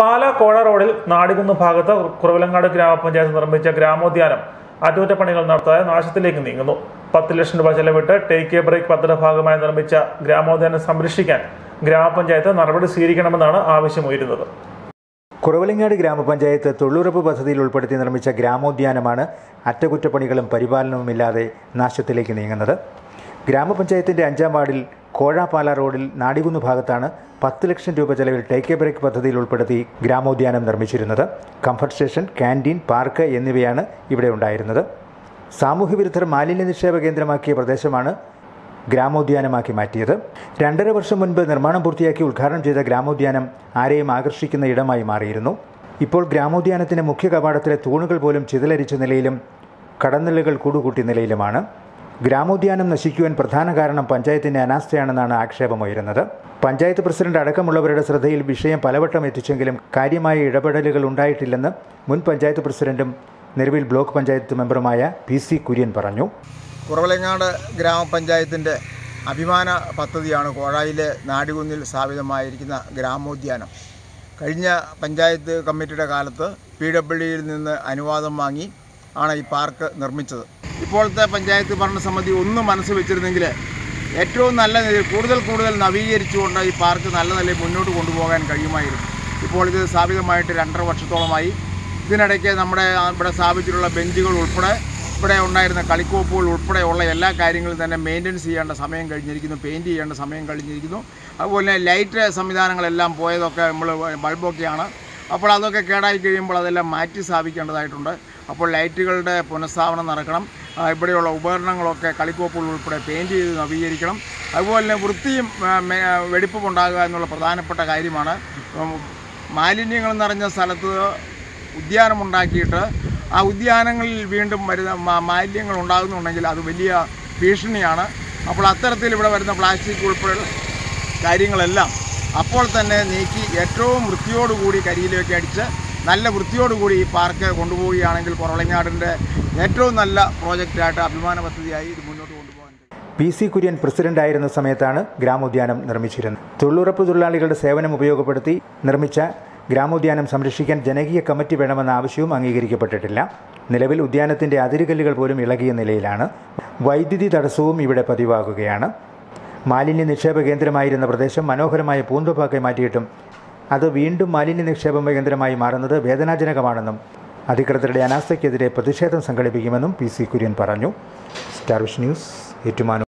പാല കോഴ റോഡിൽ നാടികുന്ന് ഭാഗത്ത് കുറവിലങ്ങാട് ഗ്രാമപഞ്ചായത്ത് നിർമ്മിച്ച ഗ്രാമോദ്യാനം അറ്റകുറ്റപ്പണികൾ നടത്താതെ നാശത്തിലേക്ക് നീങ്ങുന്നു പത്ത് ലക്ഷം രൂപ ചെലവിട്ട് ടേക്ക് എ ബ്രേക്ക് പദ്ധതിയുടെ ഭാഗമായി നിർമ്മിച്ച ഗ്രാമോദ്യാനം സംരക്ഷിക്കാൻ ഗ്രാമപഞ്ചായത്ത് നടപടി സ്വീകരിക്കണമെന്നാണ് ആവശ്യമുയരുന്നത് കുറവലങ്ങാട് ഗ്രാമപഞ്ചായത്ത് തൊഴിലുറപ്പ് പദ്ധതിയിൽ ഉൾപ്പെടുത്തി നിർമ്മിച്ച ഗ്രാമോദ്യാനമാണ് അറ്റകുറ്റപ്പണികളും പരിപാലനവുമില്ലാതെ നാശത്തിലേക്ക് നീങ്ങുന്നത് ഗ്രാമപഞ്ചായത്തിന്റെ അഞ്ചാം വാർഡിൽ കോഴാപ്പാല റോഡിൽ നാടികുന്ന് ഭാഗത്താണ് പത്ത് ലക്ഷം രൂപ ചെലവിൽ ടേക്ക് എ ബ്രേക്ക് പദ്ധതിയിൽ ഉൾപ്പെടുത്തി ഗ്രാമോദ്യാനം നിർമ്മിച്ചിരുന്നത് കംഫർട്ട് സ്റ്റേഷൻ ക്യാൻറ്റീൻ പാർക്ക് എന്നിവയാണ് ഇവിടെ ഉണ്ടായിരുന്നത് സാമൂഹ്യ വിരുദ്ധർ മാലിന്യ നിക്ഷേപ കേന്ദ്രമാക്കിയ പ്രദേശമാണ് ഗ്രാമോദ്യാനമാക്കി മാറ്റിയത് രണ്ടര വർഷം മുൻപ് നിർമ്മാണം പൂർത്തിയാക്കി ഉദ്ഘാടനം ചെയ്ത ഗ്രാമോദ്യാനം ആരെയും ആകർഷിക്കുന്ന ഇടമായി മാറിയിരുന്നു ഇപ്പോൾ ഗ്രാമോദ്യാനത്തിന്റെ മുഖ്യ കവാടത്തിലെ തൂണുകൾ പോലും ചിതലരിച്ച നിലയിലും കടന്നലുകൾ കൂടുകൂട്ടിയ നിലയിലുമാണ് ഗ്രാമോദ്യാനം നശിക്കുവാൻ പ്രധാന കാരണം പഞ്ചായത്തിന്റെ അനാസ്ഥയാണെന്നാണ് ആക്ഷേപമുയരുന്നത് പഞ്ചായത്ത് പ്രസിഡന്റ് അടക്കമുള്ളവരുടെ ശ്രദ്ധയിൽ വിഷയം പലവട്ടം എത്തിച്ചെങ്കിലും കാര്യമായ ഇടപെടലുകൾ ഉണ്ടായിട്ടില്ലെന്ന് മുൻ പഞ്ചായത്ത് പ്രസിഡന്റും നിലവിൽ ബ്ലോക്ക് പഞ്ചായത്ത് മെമ്പറുമായ പി സി കുര്യൻ പറഞ്ഞു കുറവലങ്ങാട് ഗ്രാമപഞ്ചായത്തിൻ്റെ അഭിമാന പദ്ധതിയാണ് കോഴായിലെ നാടികുന്നിൽ സ്ഥാപിതമായിരിക്കുന്ന ഗ്രാമോദ്യാനം കഴിഞ്ഞ പഞ്ചായത്ത് കമ്മിറ്റിയുടെ കാലത്ത് പി ഡബ്ല്യുയിൽ നിന്ന് അനുവാദം വാങ്ങി ആണ് ഈ പാർക്ക് നിർമ്മിച്ചത് ഇപ്പോഴത്തെ പഞ്ചായത്ത് ഭരണസമിതി ഒന്ന് മനസ്സ് വെച്ചിരുന്നെങ്കിൽ ഏറ്റവും നല്ല നിലയിൽ കൂടുതൽ കൂടുതൽ നവീകരിച്ചുകൊണ്ട് ഈ പാർക്ക് നല്ല നിലയിൽ മുന്നോട്ട് കൊണ്ടുപോകാൻ കഴിയുമായിരുന്നു ഇപ്പോൾ ഇത് സ്ഥാപിതമായിട്ട് രണ്ടര വർഷത്തോളമായി ഇതിനിടയ്ക്ക് നമ്മുടെ ആ, ഇവിടെ സ്ഥാപിച്ചിട്ടുള്ള ബെഞ്ചുകൾ ഉൾപ്പെടെ ഇവിടെ ഉണ്ടായിരുന്ന കളിക്കോപ്പുകൾ ഉൾപ്പെടെയുള്ള എല്ലാ കാര്യങ്ങളും തന്നെ മെയിൻ്റനൻസ് ചെയ്യേണ്ട സമയം കഴിഞ്ഞിരിക്കുന്നു പെയിൻറ് ചെയ്യേണ്ട സമയം കഴിഞ്ഞിരിക്കുന്നു അതുപോലെ ലൈറ്റ് സംവിധാനങ്ങളെല്ലാം പോയതൊക്കെ നമ്മൾ ബൾബൊക്കെയാണ് അപ്പോൾ അതൊക്കെ കേടായി കഴിയുമ്പോൾ അതെല്ലാം മാറ്റി സ്ഥാപിക്കേണ്ടതായിട്ടുണ്ട് അപ്പോൾ ലൈറ്റുകളുടെ പുനഃസ്ഥാപനം നടക്കണം ആ, ഇവിടെയുള്ള ഉപകരണങ്ങളൊക്കെ കളിക്കോപ്പുകൾ ഉൾപ്പെടെ പെയിൻറ് ചെയ്ത് നവീകരിക്കണം അതുപോലെ തന്നെ വൃത്തിയും ആ, മെ- ആ, വെടിപ്പും ഉണ്ടാകുക എന്നുള്ള പ്രധാനപ്പെട്ട കാര്യമാണ് ഉം, മാലിന്യങ്ങൾ നിറഞ്ഞ സ്ഥലത്ത് ഉദ്യാനമുണ്ടാക്കിയിട്ട് ആ ഉദ്യാനങ്ങളിൽ വീണ്ടും വരുന്ന മാ- മാലിന്യങ്ങൾ ഉണ്ടാകുന്നുണ്ടെങ്കിൽ അത് വലിയ ഭീഷണിയാണ് അപ്പോൾ അത്തരത്തിൽ ഇവിടെ വരുന്ന പ്ലാസ്റ്റിക് ഉൾപ്പെടെയുള്ള കാര്യങ്ങളെല്ലാം അപ്പോൾ തന്നെ നീക്കി ഏറ്റവും വൃത്തിയോടുകൂടി കരിയിലേക്ക് അടിച്ച് നല്ല വൃത്തിയോടുകൂടി ഈ പാർക്ക് കൊണ്ടുപോവുകയാണെങ്കിൽ കുറവളങ്ങാടിൻ്റെ ഏറ്റവും നല്ല പ്രോജക്റ്റായിട്ട് അഭിമാന പദ്ധതിയായി ഇത് മുന്നോട്ട് കൊണ്ടുപോകാൻ കഴിയും പി സി കുര്യൻ പ്രസിഡന്റായിരുന്ന സമയത്താണ് ഗ്രാമോദ്യാനം നിർമ്മിച്ചിരുന്നത് തൊഴിലുറപ്പ് തൊഴിലാളികളുടെ സേവനം ഉപയോഗപ്പെടുത്തി നിർമ്മിച്ച ഗ്രാമോദ്യാനം സംരക്ഷിക്കാൻ ജനകീയ കമ്മിറ്റി വേണമെന്ന ആവശ്യവും അംഗീകരിക്കപ്പെട്ടിട്ടില്ല നിലവിൽ ഉദ്യാനത്തിന്റെ അതിരുകല്ലുകൾ പോലും ഇളകിയ നിലയിലാണ് വൈദ്യുതി തടസ്സവും ഇവിടെ പതിവാകുകയാണ് മാലിന്യ നിക്ഷേപ കേന്ദ്രമായിരുന്ന പ്രദേശം മനോഹരമായ പൂന്തോപ്പാക്കി മാറ്റിയിട്ടും അത് വീണ്ടും മാലിന്യ നിക്ഷേപ കേന്ദ്രമായി മാറുന്നത് വേദനാജനകമാണെന്നും അധികൃതരുടെ അനാസ്ഥയ്ക്കെതിരെ പ്രതിഷേധം സംഘടിപ്പിക്കുമെന്നും പി സി കുര്യൻ പറഞ്ഞു സ്റ്റാർ വിഷ് ന്യൂസ് ഏറ്റുമാനൂർ